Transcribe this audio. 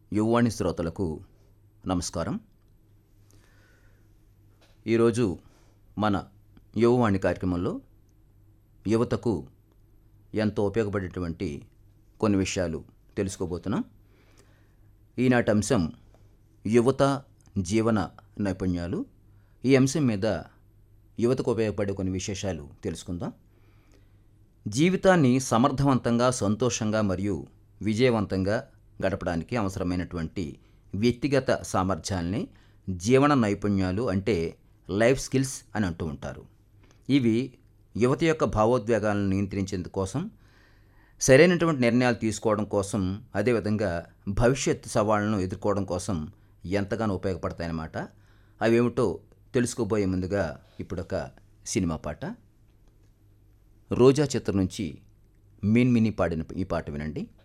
యువవాణి శ్రోతలకు నమస్కారం ఈరోజు మన యువవాణి కార్యక్రమంలో యువతకు ఎంతో ఉపయోగపడేటువంటి కొన్ని విషయాలు తెలుసుకోబోతున్నాం ఈనాటి అంశం యువత జీవన నైపుణ్యాలు ఈ అంశం మీద యువతకు ఉపయోగపడే కొన్ని విశేషాలు తెలుసుకుందాం జీవితాన్ని సమర్థవంతంగా సంతోషంగా మరియు విజయవంతంగా గడపడానికి అవసరమైనటువంటి వ్యక్తిగత సామర్థ్యాల్ని జీవన నైపుణ్యాలు అంటే లైఫ్ స్కిల్స్ అని అంటూ ఉంటారు ఇవి యువత యొక్క భావోద్వేగాలను నియంత్రించేందుకు కోసం సరైనటువంటి నిర్ణయాలు తీసుకోవడం కోసం అదేవిధంగా భవిష్యత్ సవాళ్ళను ఎదుర్కోవడం కోసం ఎంతగానో ఉపయోగపడతాయన్నమాట అవేమిటో తెలుసుకోబోయే ముందుగా ఇప్పుడొక సినిమా పాట రోజా చిత్రం నుంచి మీన్ మిని పాడిన ఈ పాట వినండి